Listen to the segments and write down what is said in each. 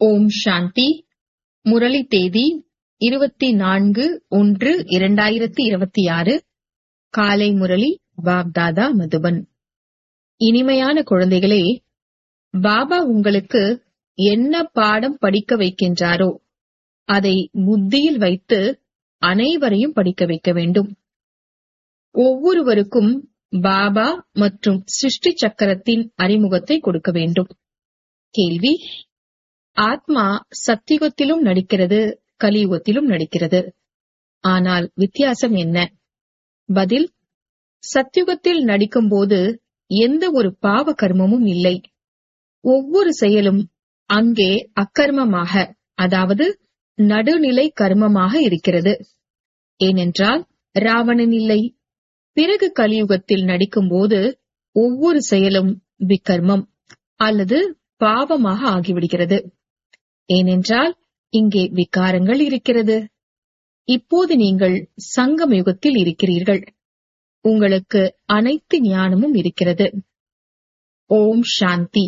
ஓம் சாந்தி முரளி தேதி இருபத்தி நான்கு ஒன்று இரண்டாயிரத்தி இருபத்தி ஆறு காலை முரளி பாப்தாதா மதுபன் இனிமையான குழந்தைகளே பாபா உங்களுக்கு என்ன பாடம் படிக்க வைக்கின்றாரோ அதை புத்தியில் வைத்து அனைவரையும் படிக்க வைக்க வேண்டும் ஒவ்வொருவருக்கும் பாபா மற்றும் சிருஷ்டி சக்கரத்தின் அறிமுகத்தை கொடுக்க வேண்டும் கேள்வி ஆத்மா சத்தியுகத்திலும் நடிக்கிறது கலியுகத்திலும் நடிக்கிறது ஆனால் வித்தியாசம் என்ன பதில் சத்தியுகத்தில் நடிக்கும்போது எந்த ஒரு பாவ கர்மமும் இல்லை ஒவ்வொரு செயலும் அங்கே அக்கர்மமாக அதாவது நடுநிலை கர்மமாக இருக்கிறது ஏனென்றால் ராவணன் இல்லை பிறகு கலியுகத்தில் நடிக்கும்போது ஒவ்வொரு செயலும் விக்கர்மம் அல்லது பாவமாக ஆகிவிடுகிறது ஏனென்றால் இங்கே விகாரங்கள் இருக்கிறது இப்போது நீங்கள் சங்கம் யுகத்தில் இருக்கிறீர்கள் உங்களுக்கு அனைத்து ஞானமும் இருக்கிறது ஓம் சாந்தி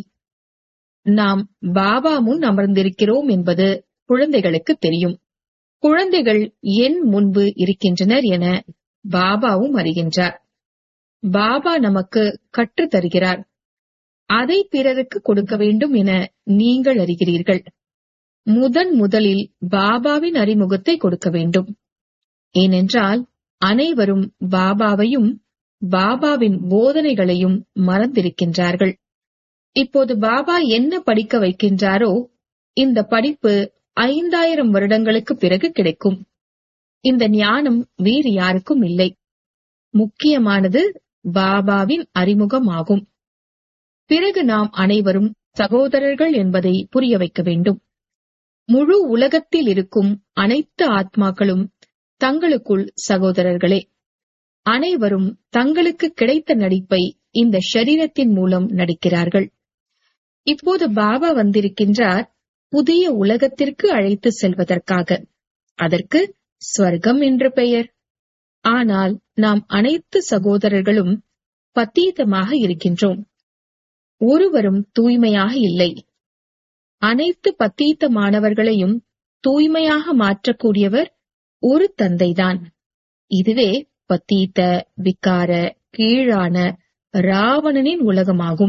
நாம் பாபா முன் அமர்ந்திருக்கிறோம் என்பது குழந்தைகளுக்கு தெரியும் குழந்தைகள் என் முன்பு இருக்கின்றனர் என பாபாவும் அறிகின்றார் பாபா நமக்கு கற்றுத் தருகிறார் அதை பிறருக்கு கொடுக்க வேண்டும் என நீங்கள் அறிகிறீர்கள் முதன் முதலில் பாபாவின் அறிமுகத்தை கொடுக்க வேண்டும் ஏனென்றால் அனைவரும் பாபாவையும் பாபாவின் போதனைகளையும் மறந்திருக்கின்றார்கள் இப்போது பாபா என்ன படிக்க வைக்கின்றாரோ இந்த படிப்பு ஐந்தாயிரம் வருடங்களுக்கு பிறகு கிடைக்கும் இந்த ஞானம் வேறு யாருக்கும் இல்லை முக்கியமானது பாபாவின் அறிமுகமாகும் பிறகு நாம் அனைவரும் சகோதரர்கள் என்பதை புரிய வைக்க வேண்டும் முழு உலகத்தில் இருக்கும் அனைத்து ஆத்மாக்களும் தங்களுக்குள் சகோதரர்களே அனைவரும் தங்களுக்கு கிடைத்த நடிப்பை இந்த ஷரீரத்தின் மூலம் நடிக்கிறார்கள் இப்போது பாபா வந்திருக்கின்றார் புதிய உலகத்திற்கு அழைத்து செல்வதற்காக அதற்கு ஸ்வர்க்கம் என்று பெயர் ஆனால் நாம் அனைத்து சகோதரர்களும் பத்தீதமாக இருக்கின்றோம் ஒருவரும் தூய்மையாக இல்லை அனைத்து பத்தீத்தமானவர்களையும் தூய்மையாக மாற்றக்கூடியவர் ஒரு தந்தைதான் இதுவே பத்தீத்த விக்கார கீழான ராவணனின் உலகமாகும்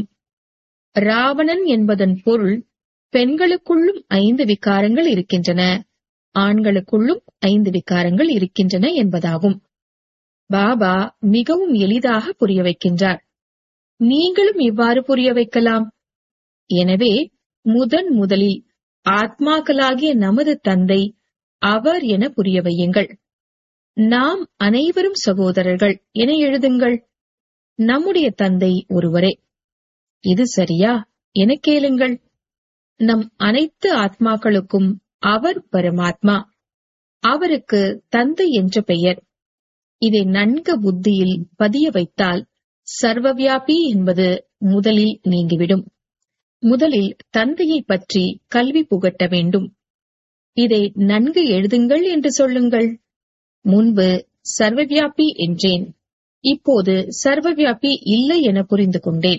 ராவணன் என்பதன் பொருள் பெண்களுக்குள்ளும் ஐந்து விகாரங்கள் இருக்கின்றன ஆண்களுக்குள்ளும் ஐந்து விகாரங்கள் இருக்கின்றன என்பதாகும் பாபா மிகவும் எளிதாக புரிய வைக்கின்றார் நீங்களும் இவ்வாறு புரிய வைக்கலாம் எனவே முதன் முதலில் ஆத்மாக்களாகிய நமது தந்தை அவர் என புரிய வையுங்கள் நாம் அனைவரும் சகோதரர்கள் என எழுதுங்கள் நம்முடைய தந்தை ஒருவரே இது சரியா என கேளுங்கள் நம் அனைத்து ஆத்மாக்களுக்கும் அவர் பரமாத்மா அவருக்கு தந்தை என்ற பெயர் இதை நன்கு புத்தியில் பதிய வைத்தால் சர்வவியாபி என்பது முதலில் நீங்கிவிடும் முதலில் தந்தையை பற்றி கல்வி புகட்ட வேண்டும் இதை நன்கு எழுதுங்கள் என்று சொல்லுங்கள் முன்பு சர்வவியாபி என்றேன் இப்போது சர்வவியாபி இல்லை என புரிந்து கொண்டேன்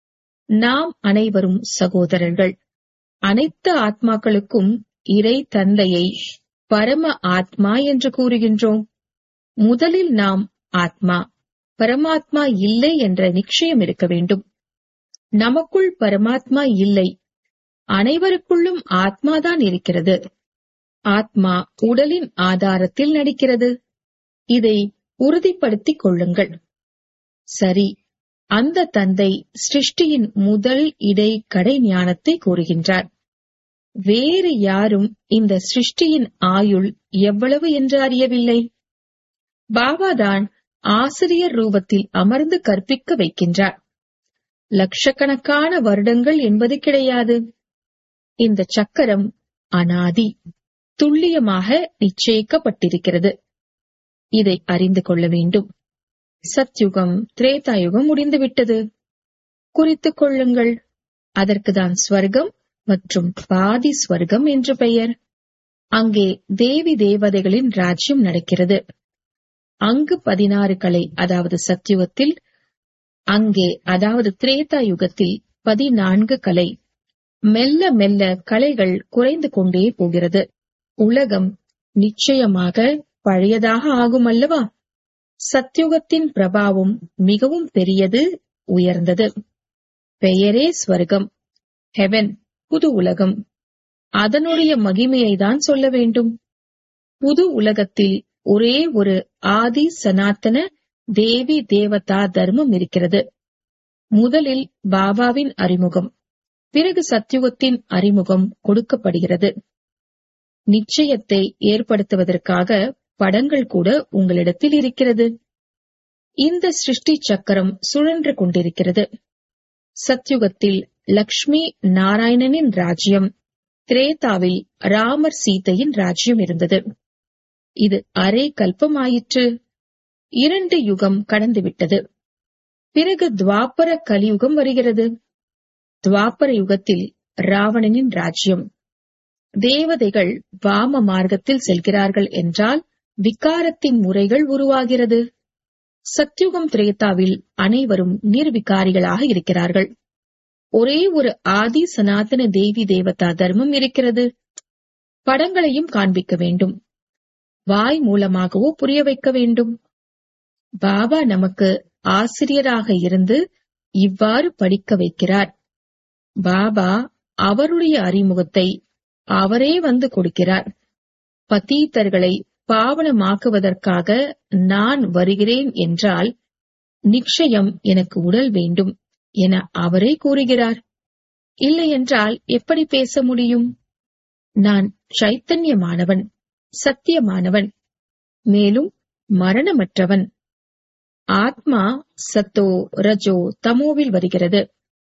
நாம் அனைவரும் சகோதரர்கள் அனைத்து ஆத்மாக்களுக்கும் இறை தந்தையை பரம ஆத்மா என்று கூறுகின்றோம் முதலில் நாம் ஆத்மா பரமாத்மா இல்லை என்ற நிச்சயம் இருக்க வேண்டும் நமக்குள் பரமாத்மா இல்லை அனைவருக்குள்ளும் ஆத்மாதான் இருக்கிறது ஆத்மா உடலின் ஆதாரத்தில் நடிக்கிறது இதை உறுதிப்படுத்திக் கொள்ளுங்கள் சரி அந்த தந்தை சிருஷ்டியின் முதல் இடை கடை ஞானத்தை கூறுகின்றார் வேறு யாரும் இந்த சிருஷ்டியின் ஆயுள் எவ்வளவு என்று அறியவில்லை பாபாதான் ஆசிரியர் ரூபத்தில் அமர்ந்து கற்பிக்க வைக்கின்றார் லட்சக்கணக்கான வருடங்கள் என்பது கிடையாது இந்த சக்கரம் அனாதி துல்லியமாக நிச்சயிக்கப்பட்டிருக்கிறது இதை அறிந்து கொள்ள வேண்டும் சத்யுகம் திரேதாயுகம் முடிந்துவிட்டது குறித்துக் கொள்ளுங்கள் அதற்குதான் ஸ்வர்க்கம் மற்றும் பாதி ஸ்வர்க்கம் என்று பெயர் அங்கே தேவி தேவதைகளின் ராஜ்யம் நடக்கிறது அங்கு பதினாறு கலை அதாவது சத்யுகத்தில் அங்கே அதாவது திரேதா யுகத்தில் பதினான்கு கலை மெல்ல மெல்ல கலைகள் குறைந்து கொண்டே போகிறது உலகம் நிச்சயமாக பழையதாக ஆகும் அல்லவா சத்யுகத்தின் பிரபாவம் மிகவும் பெரியது உயர்ந்தது பெயரே ஸ்வர்க்கம் ஹெவன் புது உலகம் அதனுடைய மகிமையை தான் சொல்ல வேண்டும் புது உலகத்தில் ஒரே ஒரு ஆதி சனாத்தன தேவி தேவதா தர்மம் இருக்கிறது முதலில் பாபாவின் அறிமுகம் பிறகு சத்யுகத்தின் அறிமுகம் கொடுக்கப்படுகிறது நிச்சயத்தை ஏற்படுத்துவதற்காக படங்கள் கூட உங்களிடத்தில் இருக்கிறது இந்த சிருஷ்டி சக்கரம் சுழன்று கொண்டிருக்கிறது சத்யுகத்தில் லக்ஷ்மி நாராயணனின் ராஜ்யம் திரேதாவில் ராமர் சீதையின் ராஜ்யம் இருந்தது இது அரை கல்பமாயிற்று இரண்டு யுகம் கடந்துவிட்டது பிறகு துவாபர கலியுகம் வருகிறது துவாபர யுகத்தில் ராவணனின் ராஜ்யம் தேவதைகள் வாம மார்க்கத்தில் செல்கிறார்கள் என்றால் விகாரத்தின் முறைகள் உருவாகிறது சத்யுகம் திரேதாவில் அனைவரும் நிர்விகாரிகளாக இருக்கிறார்கள் ஒரே ஒரு ஆதி சனாதன தேவி தேவதா தர்மம் இருக்கிறது படங்களையும் காண்பிக்க வேண்டும் வாய் மூலமாகவோ புரிய வைக்க வேண்டும் பாபா நமக்கு ஆசிரியராக இருந்து இவ்வாறு படிக்க வைக்கிறார் பாபா அவருடைய அறிமுகத்தை அவரே வந்து கொடுக்கிறார் பதீத்தர்களை பாவனமாக்குவதற்காக நான் வருகிறேன் என்றால் நிச்சயம் எனக்கு உடல் வேண்டும் என அவரே கூறுகிறார் இல்லையென்றால் எப்படி பேச முடியும் நான் சைத்தன்யமானவன் சத்தியமானவன் மேலும் மரணமற்றவன் ஆத்மா சத்தோ ரஜோ தமோவில் வருகிறது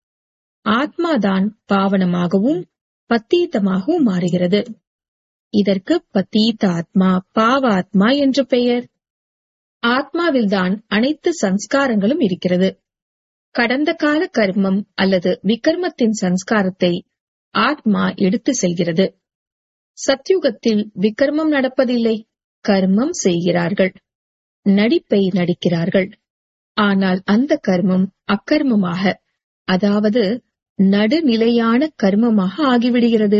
ஆத்மாதான் பாவனமாகவும் பத்தீத்தமாகவும் மாறுகிறது இதற்கு பத்தீத்த ஆத்மா பாவ ஆத்மா என்று பெயர் ஆத்மாவில்தான் அனைத்து சன்ஸ்காரங்களும் இருக்கிறது கடந்த கால கர்மம் அல்லது விகர்மத்தின் சன்ஸ்காரத்தை ஆத்மா எடுத்து செல்கிறது சத்யுகத்தில் விகர்மம் நடப்பதில்லை கர்மம் செய்கிறார்கள் நடிப்பை நடிக்கிறார்கள் ஆனால் அந்த கர்மம் அக்கர்மமாக அதாவது நடுநிலையான கர்மமாக ஆகிவிடுகிறது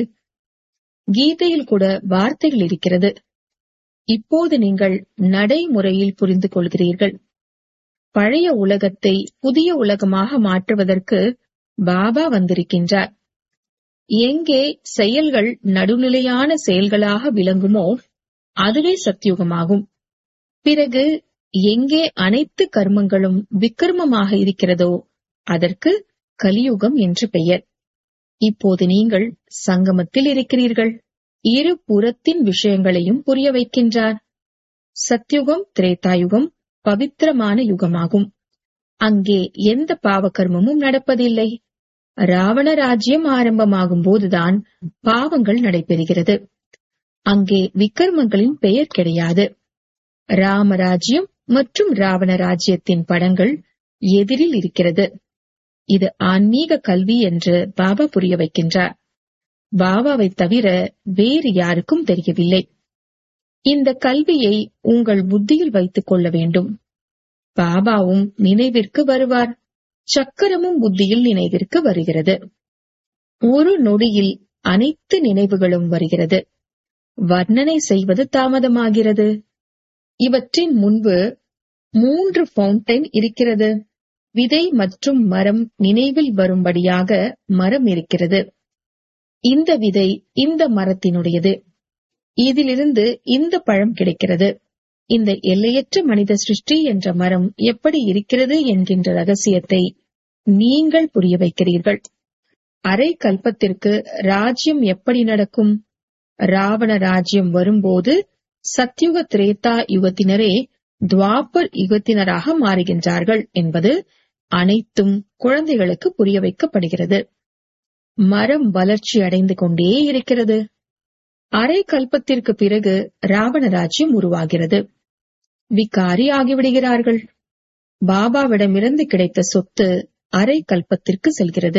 கீதையில் கூட வார்த்தைகள் இருக்கிறது இப்போது நீங்கள் நடைமுறையில் புரிந்து கொள்கிறீர்கள் பழைய உலகத்தை புதிய உலகமாக மாற்றுவதற்கு பாபா வந்திருக்கின்றார் எங்கே செயல்கள் நடுநிலையான செயல்களாக விளங்குமோ அதுவே சத்யுகமாகும் பிறகு எங்கே அனைத்து கர்மங்களும் விக்கிரமமாக இருக்கிறதோ அதற்கு கலியுகம் என்று பெயர் இப்போது நீங்கள் சங்கமத்தில் இருக்கிறீர்கள் இரு புறத்தின் விஷயங்களையும் புரிய வைக்கின்றார் சத்யுகம் திரேதாயுகம் பவித்திரமான யுகமாகும் அங்கே எந்த பாவகர்மமும் நடப்பதில்லை ராவண ராஜ்யம் ஆரம்பமாகும் போதுதான் பாவங்கள் நடைபெறுகிறது அங்கே விக்கர்மங்களின் பெயர் கிடையாது ராமராஜ்யம் மற்றும் ராவண ராஜ்யத்தின் படங்கள் எதிரில் இருக்கிறது இது ஆன்மீக கல்வி என்று பாபா புரிய வைக்கின்றார் பாபாவை தவிர வேறு யாருக்கும் தெரியவில்லை இந்த கல்வியை உங்கள் புத்தியில் வைத்துக் கொள்ள வேண்டும் பாபாவும் நினைவிற்கு வருவார் சக்கரமும் புத்தியில் நினைவிற்கு வருகிறது ஒரு நொடியில் அனைத்து நினைவுகளும் வருகிறது வர்ணனை செய்வது தாமதமாகிறது இவற்றின் முன்பு மூன்று ஃபவுண்டைன் இருக்கிறது விதை மற்றும் மரம் நினைவில் வரும்படியாக மரம் இருக்கிறது இந்த விதை இந்த மரத்தினுடையது இதிலிருந்து இந்த பழம் கிடைக்கிறது இந்த எல்லையற்ற மனித சிருஷ்டி என்ற மரம் எப்படி இருக்கிறது என்கின்ற ரகசியத்தை நீங்கள் புரிய வைக்கிறீர்கள் அரை கல்பத்திற்கு ராஜ்யம் எப்படி நடக்கும் ராவண ராஜ்யம் வரும்போது சத்யுக திரேதா யுகத்தினரே துவாபர் யுகத்தினராக மாறுகின்றார்கள் என்பது அனைத்தும் குழந்தைகளுக்கு புரிய வைக்கப்படுகிறது மரம் வளர்ச்சி அடைந்து கொண்டே இருக்கிறது அரை கல்பத்திற்கு பிறகு ராவண ராஜ்யம் உருவாகிறது விகாரி ஆகிவிடுகிறார்கள் பாபாவிடமிருந்து கிடைத்த சொத்து அரை கல்பத்திற்கு செல்கிறது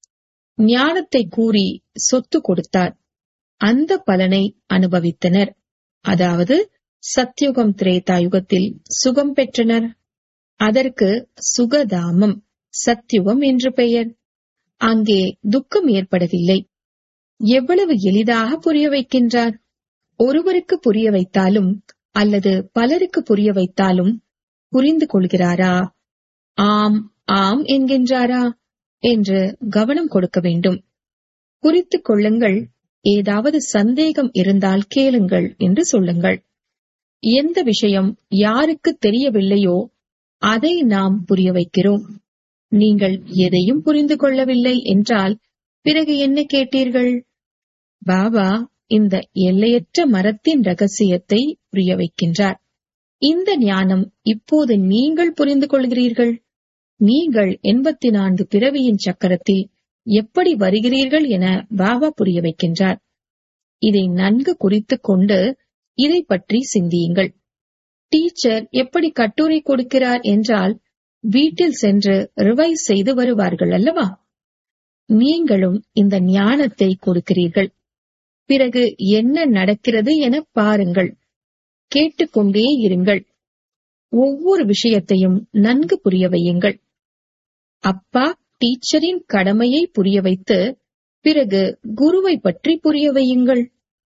ஞானத்தை கூறி சொத்து கொடுத்தார் அந்த பலனை அனுபவித்தனர் அதாவது சத்யுகம் திரேதா யுகத்தில் சுகம் பெற்றனர் அதற்கு சுகதாமம் சத்யுகம் என்று பெயர் அங்கே துக்கம் ஏற்படவில்லை எவ்வளவு எளிதாக புரிய வைக்கின்றார் ஒருவருக்கு புரிய வைத்தாலும் அல்லது பலருக்கு புரிய வைத்தாலும் புரிந்து கொள்கிறாரா ஆம் ஆம் என்கின்றாரா என்று கவனம் கொடுக்க வேண்டும் குறித்துக் கொள்ளுங்கள் ஏதாவது சந்தேகம் இருந்தால் கேளுங்கள் என்று சொல்லுங்கள் எந்த விஷயம் யாருக்கு தெரியவில்லையோ அதை நாம் புரிய வைக்கிறோம் நீங்கள் எதையும் புரிந்து கொள்ளவில்லை என்றால் பிறகு என்ன கேட்டீர்கள் பாபா இந்த எல்லையற்ற மரத்தின் ரகசியத்தை புரிய வைக்கின்றார் இந்த ஞானம் இப்போது நீங்கள் புரிந்து கொள்கிறீர்கள் நீங்கள் எண்பத்தி நான்கு பிறவியின் சக்கரத்தில் எப்படி வருகிறீர்கள் என பாபா புரிய வைக்கின்றார் இதை நன்கு குறித்துக் கொண்டு இதை பற்றி சிந்தியுங்கள் டீச்சர் எப்படி கட்டுரை கொடுக்கிறார் என்றால் வீட்டில் சென்று ரிவைஸ் செய்து வருவார்கள் அல்லவா நீங்களும் இந்த ஞானத்தை கொடுக்கிறீர்கள் பிறகு என்ன நடக்கிறது என பாருங்கள் கேட்டுக்கொண்டே இருங்கள் ஒவ்வொரு விஷயத்தையும் நன்கு புரிய வையுங்கள் அப்பா டீச்சரின் கடமையை புரிய வைத்து பிறகு குருவை பற்றி புரிய வையுங்கள்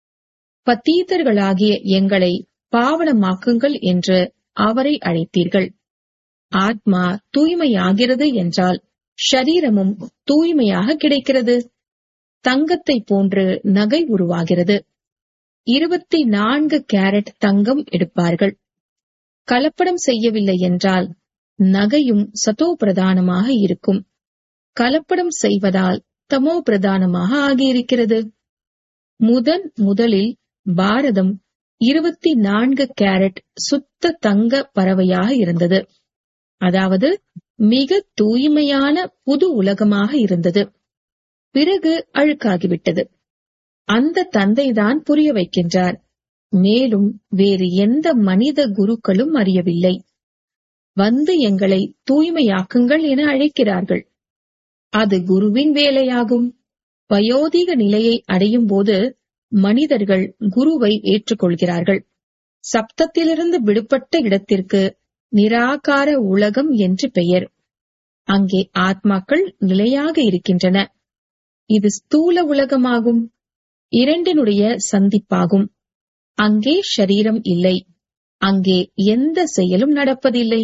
பத்தீதர்களாகிய எங்களை பாவனமாக்குங்கள் என்று அவரை அழைத்தீர்கள் ஆத்மா தூய்மையாகிறது என்றால் ஷரீரமும் தூய்மையாக கிடைக்கிறது தங்கத்தை போன்று நகை உருவாகிறது இருபத்தி நான்கு கேரட் தங்கம் எடுப்பார்கள் கலப்படம் செய்யவில்லை என்றால் நகையும் சதோ பிரதானமாக இருக்கும் கலப்படம் செய்வதால் தமோ பிரதானமாக ஆகியிருக்கிறது முதன் முதலில் பாரதம் இருபத்தி நான்கு கேரட் சுத்த தங்க பறவையாக இருந்தது அதாவது மிக தூய்மையான புது உலகமாக இருந்தது பிறகு அழுக்காகிவிட்டது அந்த தந்தைதான் புரிய வைக்கின்றார் மேலும் வேறு எந்த மனித குருக்களும் அறியவில்லை வந்து எங்களை தூய்மையாக்குங்கள் என அழைக்கிறார்கள் அது குருவின் வேலையாகும் வயோதிக நிலையை அடையும் போது மனிதர்கள் குருவை ஏற்றுக்கொள்கிறார்கள் சப்தத்திலிருந்து விடுபட்ட இடத்திற்கு நிராகார உலகம் என்று பெயர் அங்கே ஆத்மாக்கள் நிலையாக இருக்கின்றன இது ஸ்தூல உலகமாகும் இரண்டினுடைய சந்திப்பாகும் அங்கே ஷரீரம் இல்லை அங்கே எந்த செயலும் நடப்பதில்லை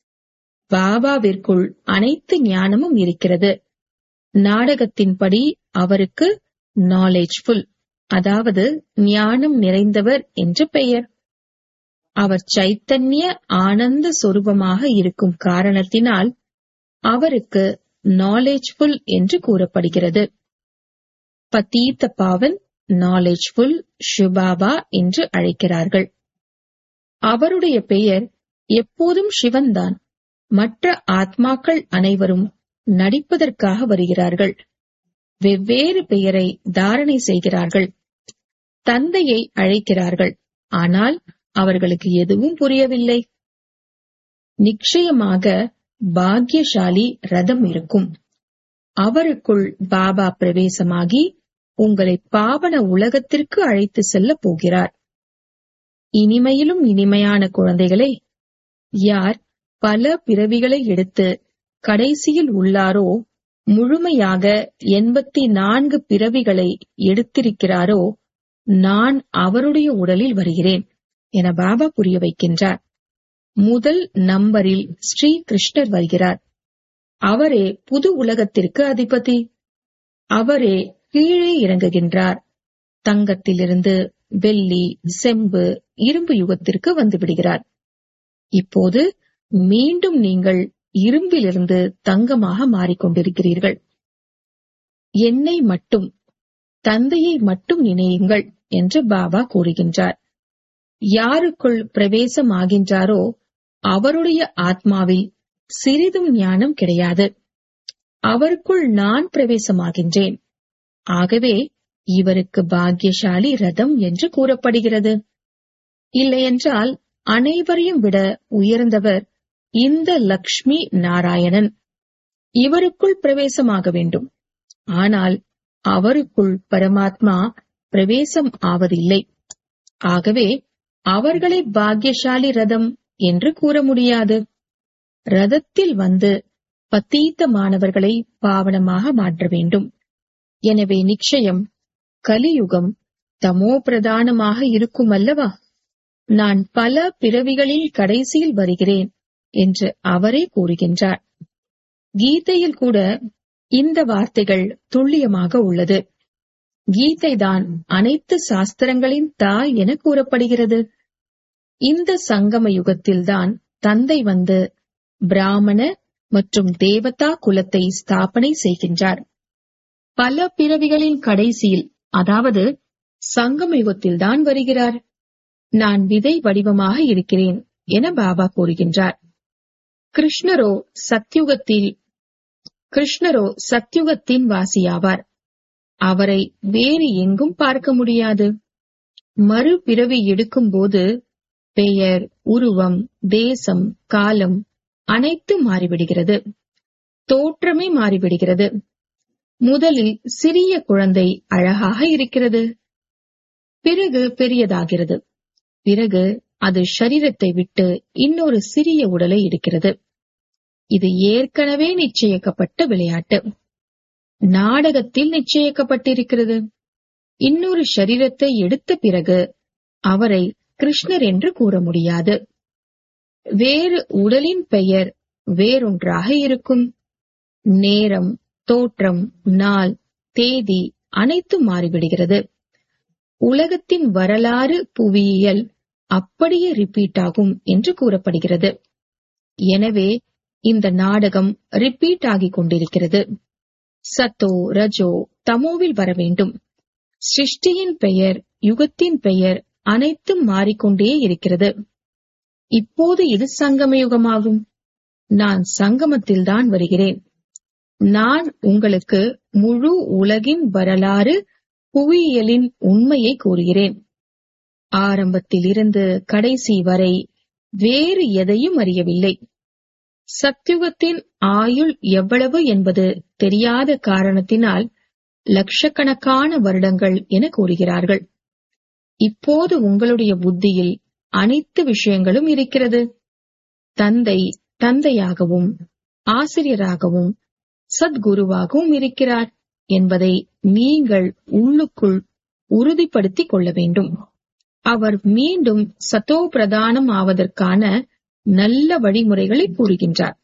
பாபாவிற்குள் அனைத்து ஞானமும் இருக்கிறது நாடகத்தின்படி அவருக்கு நாலேஜ்ஃபுல் அதாவது ஞானம் நிறைந்தவர் என்று பெயர் அவர் சைத்தன்ய ஆனந்த சொரூபமாக இருக்கும் காரணத்தினால் அவருக்கு நாலேஜ்ஃபுல் என்று கூறப்படுகிறது பத்தீத்த பாவன் நாலேஜ்ஃபுல் ஷிபாபா என்று அழைக்கிறார்கள் அவருடைய பெயர் எப்போதும் சிவன்தான் மற்ற ஆத்மாக்கள் அனைவரும் நடிப்பதற்காக வருகிறார்கள் வெவ்வேறு பெயரை தாரணை செய்கிறார்கள் தந்தையை அழைக்கிறார்கள் ஆனால் அவர்களுக்கு எதுவும் புரியவில்லை நிச்சயமாக பாக்யசாலி ரதம் இருக்கும் அவருக்குள் பாபா பிரவேசமாகி உங்களை பாவன உலகத்திற்கு அழைத்து செல்ல போகிறார் இனிமையிலும் இனிமையான குழந்தைகளே யார் பல பிறவிகளை எடுத்து கடைசியில் உள்ளாரோ முழுமையாக எண்பத்தி நான்கு பிறவிகளை எடுத்திருக்கிறாரோ நான் அவருடைய உடலில் வருகிறேன் என பாபா புரிய வைக்கின்றார் முதல் நம்பரில் ஸ்ரீ கிருஷ்ணர் வருகிறார் அவரே புது உலகத்திற்கு அதிபதி அவரே கீழே இறங்குகின்றார் தங்கத்திலிருந்து வெள்ளி செம்பு இரும்பு யுகத்திற்கு வந்து விடுகிறார் இப்போது மீண்டும் நீங்கள் இரும்பிலிருந்து தங்கமாக மாறிக்கொண்டிருக்கிறீர்கள் என்னை மட்டும் தந்தையை மட்டும் நினையுங்கள் என்று பாபா கூறுகின்றார் யாருக்குள் பிரவேசம் ஆகின்றாரோ அவருடைய ஆத்மாவில் சிறிதும் ஞானம் கிடையாது அவருக்குள் நான் பிரவேசமாகின்றேன் ஆகவே இவருக்கு பாக்யசாலி ரதம் என்று கூறப்படுகிறது இல்லையென்றால் அனைவரையும் விட உயர்ந்தவர் இந்த லக்ஷ்மி நாராயணன் இவருக்குள் பிரவேசமாக வேண்டும் ஆனால் அவருக்குள் பரமாத்மா பிரவேசம் ஆவதில்லை ஆகவே அவர்களை பாக்யசாலி ரதம் என்று கூற முடியாது ரதத்தில் வந்து பத்தீத்த மாணவர்களை பாவனமாக மாற்ற வேண்டும் எனவே நிச்சயம் கலியுகம் தமோ பிரதானமாக இருக்கும் அல்லவா நான் பல பிறவிகளில் கடைசியில் வருகிறேன் என்று அவரே கூறுகின்றார் கீதையில் கூட இந்த வார்த்தைகள் துல்லியமாக உள்ளது கீதைதான் அனைத்து சாஸ்திரங்களின் தாய் என கூறப்படுகிறது இந்த சங்கம யுகத்தில்தான் தந்தை வந்து பிராமண மற்றும் தேவதா குலத்தை ஸ்தாபனை செய்கின்றார் பல பிறவிகளின் கடைசியில் அதாவது சங்கம யுகத்தில்தான் வருகிறார் நான் விதை வடிவமாக இருக்கிறேன் என பாபா கூறுகின்றார் கிருஷ்ணரோ சத்யுகத்தில் கிருஷ்ணரோ சத்யுகத்தின் வாசியாவார் அவரை வேறு எங்கும் பார்க்க முடியாது மறுபிறவி எடுக்கும்போது பெயர் உருவம் தேசம் காலம் அனைத்தும் மாறிவிடுகிறது தோற்றமே மாறிவிடுகிறது முதலில் சிறிய குழந்தை அழகாக இருக்கிறது பிறகு பெரியதாகிறது பிறகு அது சரீரத்தை விட்டு இன்னொரு சிறிய உடலை எடுக்கிறது இது ஏற்கனவே நிச்சயிக்கப்பட்ட விளையாட்டு நாடகத்தில் நிச்சயிக்கப்பட்டிருக்கிறது இன்னொரு சரீரத்தை எடுத்த பிறகு அவரை கிருஷ்ணர் என்று கூற முடியாது வேறு உடலின் பெயர் வேறொன்றாக இருக்கும் நேரம் தோற்றம் நாள் தேதி அனைத்தும் மாறிவிடுகிறது உலகத்தின் வரலாறு புவியியல் அப்படியே ரிப்பீட் ஆகும் என்று கூறப்படுகிறது எனவே இந்த நாடகம் ரிப்பீட் ஆகிக் கொண்டிருக்கிறது சத்தோ ரஜோ தமோவில் வர வேண்டும் சிருஷ்டியின் பெயர் யுகத்தின் பெயர் அனைத்தும் மாறிக்கொண்டே இருக்கிறது இப்போது இது சங்கம யுகமாகும் நான் சங்கமத்தில்தான் வருகிறேன் நான் உங்களுக்கு முழு உலகின் வரலாறு புவியியலின் உண்மையை கூறுகிறேன் ஆரம்பத்திலிருந்து கடைசி வரை வேறு எதையும் அறியவில்லை சத்யுகத்தின் ஆயுள் எவ்வளவு என்பது தெரியாத காரணத்தினால் லட்சக்கணக்கான வருடங்கள் என கூறுகிறார்கள் இப்போது உங்களுடைய புத்தியில் அனைத்து விஷயங்களும் இருக்கிறது தந்தை தந்தையாகவும் ஆசிரியராகவும் சத்குருவாகவும் இருக்கிறார் என்பதை நீங்கள் உள்ளுக்குள் உறுதிப்படுத்திக் கொள்ள வேண்டும் அவர் மீண்டும் சத்தோ பிரதானம் ஆவதற்கான நல்ல வழிமுறைகளை கூறுகின்றார்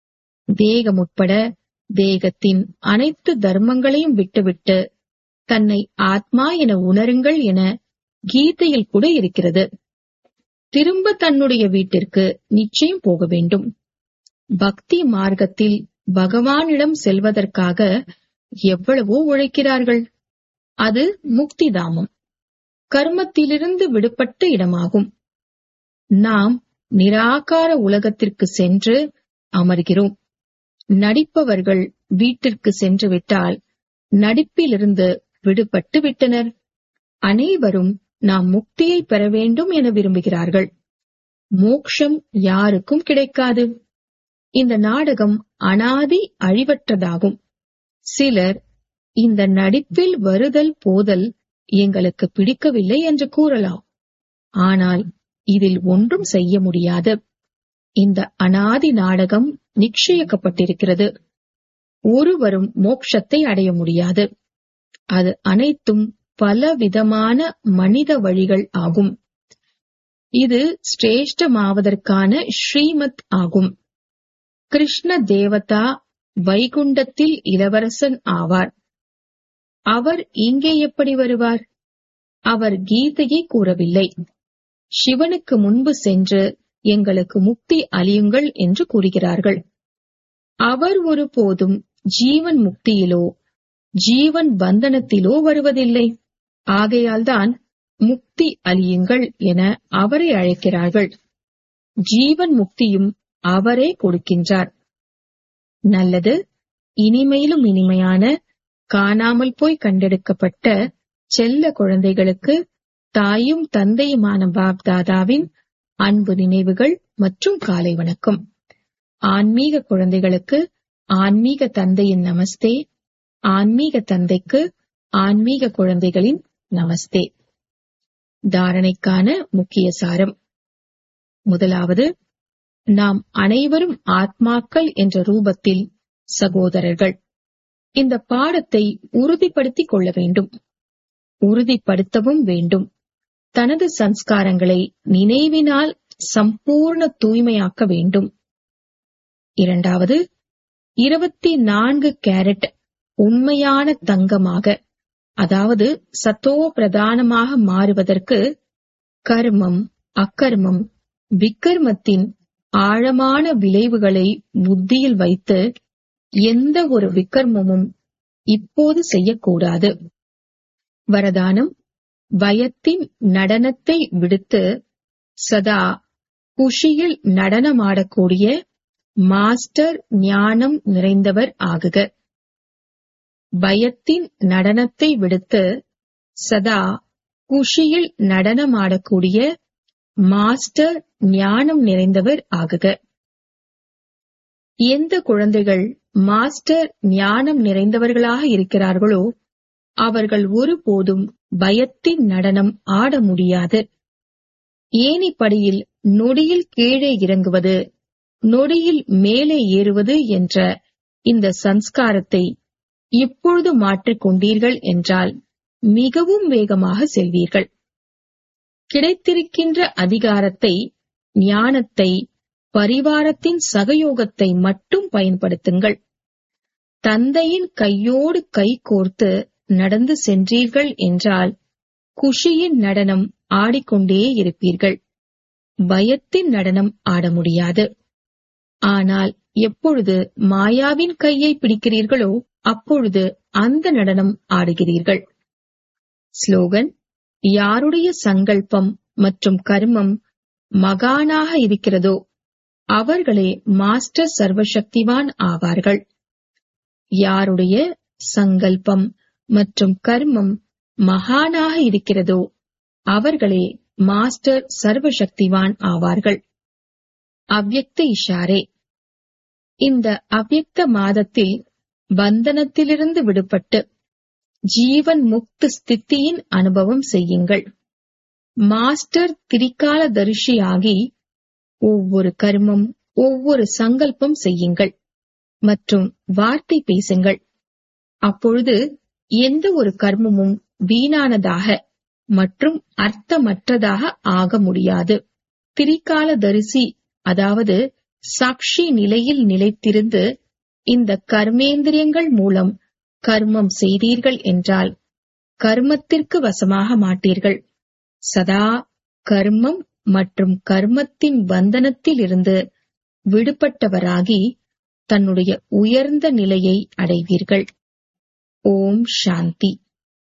தேகம் உட்பட தேகத்தின் அனைத்து தர்மங்களையும் விட்டுவிட்டு தன்னை ஆத்மா என உணருங்கள் என கீதையில் கூட இருக்கிறது திரும்ப தன்னுடைய வீட்டிற்கு நிச்சயம் போக வேண்டும் பக்தி மார்க்கத்தில் பகவானிடம் செல்வதற்காக எவ்வளவோ உழைக்கிறார்கள் அது முக்தி தாமம் கர்மத்திலிருந்து விடுபட்ட இடமாகும் நாம் நிராகார உலகத்திற்கு சென்று அமர்கிறோம் நடிப்பவர்கள் வீட்டிற்கு சென்று விட்டால் நடிப்பிலிருந்து விடுபட்டு விட்டனர் அனைவரும் நாம் முக்தியை பெற வேண்டும் என விரும்புகிறார்கள் மோக்ஷம் யாருக்கும் கிடைக்காது இந்த நாடகம் அனாதி அழிவற்றதாகும் சிலர் இந்த நடிப்பில் வருதல் போதல் எங்களுக்கு பிடிக்கவில்லை என்று கூறலாம் ஆனால் இதில் ஒன்றும் செய்ய முடியாது இந்த அனாதி நாடகம் நிச்சயிக்கப்பட்டிருக்கிறது ஒருவரும் மோட்சத்தை அடைய முடியாது அது அனைத்தும் பலவிதமான மனித வழிகள் ஆகும் இது சிரேஷ்டமாவதற்கான ஸ்ரீமத் ஆகும் கிருஷ்ண தேவதா வைகுண்டத்தில் இளவரசன் ஆவார் அவர் இங்கே எப்படி வருவார் அவர் கீதையை கூறவில்லை சிவனுக்கு முன்பு சென்று எங்களுக்கு முக்தி அழியுங்கள் என்று கூறுகிறார்கள் அவர் ஒருபோதும் ஜீவன் முக்தியிலோ ஜீவன் பந்தனத்திலோ வருவதில்லை ஆகையால்தான் முக்தி அழியுங்கள் என அவரை அழைக்கிறார்கள் ஜீவன் முக்தியும் அவரே கொடுக்கின்றார் நல்லது இனிமையிலும் இனிமையான காணாமல் போய் கண்டெடுக்கப்பட்ட செல்ல குழந்தைகளுக்கு தாயும் தந்தையுமான பாப்தாதாவின் அன்பு நினைவுகள் மற்றும் காலை வணக்கம் ஆன்மீக குழந்தைகளுக்கு ஆன்மீக தந்தையின் நமஸ்தே ஆன்மீக தந்தைக்கு ஆன்மீக குழந்தைகளின் நமஸ்தே தாரணைக்கான முக்கிய சாரம் முதலாவது நாம் அனைவரும் ஆத்மாக்கள் என்ற ரூபத்தில் சகோதரர்கள் இந்த பாடத்தை உறுதிப்படுத்திக் கொள்ள வேண்டும் உறுதிப்படுத்தவும் வேண்டும் தனது சம்ஸ்காரங்களை நினைவினால் சம்பூர்ண தூய்மையாக்க வேண்டும் இரண்டாவது இருபத்தி நான்கு கேரட் உண்மையான தங்கமாக அதாவது சத்தோ பிரதானமாக மாறுவதற்கு கர்மம் அக்கர்மம் விக்கர்மத்தின் ஆழமான விளைவுகளை புத்தியில் வைத்து எந்த ஒரு விக்கர்மமும் இப்போது செய்யக்கூடாது வரதானம் பயத்தின் நடனத்தை விடுத்து சதா குஷியில் நடனமாடக்கூடிய மாஸ்டர் ஞானம் நிறைந்தவர் ஆகுக பயத்தின் நடனத்தை விடுத்து சதா குஷியில் நடனமாடக்கூடிய மாஸ்டர் ஞானம் நிறைந்தவர் ஆகுக எந்த குழந்தைகள் மாஸ்டர் ஞானம் நிறைந்தவர்களாக இருக்கிறார்களோ அவர்கள் ஒருபோதும் பயத்தின் நடனம் ஆட முடியாது ஏணிப்படியில் நொடியில் கீழே இறங்குவது நொடியில் மேலே ஏறுவது என்ற இந்த சம்ஸ்காரத்தை இப்பொழுது மாற்றிக் கொண்டீர்கள் என்றால் மிகவும் வேகமாக செல்வீர்கள் கிடைத்திருக்கின்ற அதிகாரத்தை ஞானத்தை பரிவாரத்தின் சகயோகத்தை மட்டும் பயன்படுத்துங்கள் தந்தையின் கையோடு கை கோர்த்து நடந்து சென்றீர்கள் என்றால் குஷியின் நடனம் ஆடிக்கொண்டே இருப்பீர்கள் பயத்தின் நடனம் ஆட முடியாது ஆனால் எப்பொழுது மாயாவின் கையை பிடிக்கிறீர்களோ அப்பொழுது அந்த நடனம் ஆடுகிறீர்கள் ஸ்லோகன் யாருடைய சங்கல்பம் மற்றும் கர்மம் மகானாக இருக்கிறதோ அவர்களே மாஸ்டர் சர்வசக்திவான் ஆவார்கள் யாருடைய சங்கல்பம் மற்றும் கர்மம் மகானாக இருக்கிறதோ அவர்களே மாஸ்டர் சர்வசக்திவான் ஆவார்கள் அவ்யக்த இஷாரே இந்த அவ்யக்த மாதத்தில் பந்தனத்திலிருந்து விடுபட்டு ஜீவன் முக்து ஸ்தித்தியின் அனுபவம் செய்யுங்கள் மாஸ்டர் திரிகால தரிசியாகி ஒவ்வொரு கர்மம் ஒவ்வொரு சங்கல்பம் செய்யுங்கள் மற்றும் வார்த்தை பேசுங்கள் அப்பொழுது எந்த ஒரு கர்மமும் வீணானதாக மற்றும் அர்த்தமற்றதாக ஆக முடியாது திரிகால தரிசி அதாவது சாட்சி நிலையில் நிலைத்திருந்து இந்த கர்மேந்திரியங்கள் மூலம் கர்மம் செய்தீர்கள் என்றால் கர்மத்திற்கு வசமாக மாட்டீர்கள் சதா கர்மம் மற்றும் கர்மத்தின் பந்தனத்தில் இருந்து விடுபட்டவராகி தன்னுடைய உயர்ந்த நிலையை அடைவீர்கள் ஓம் சாந்தி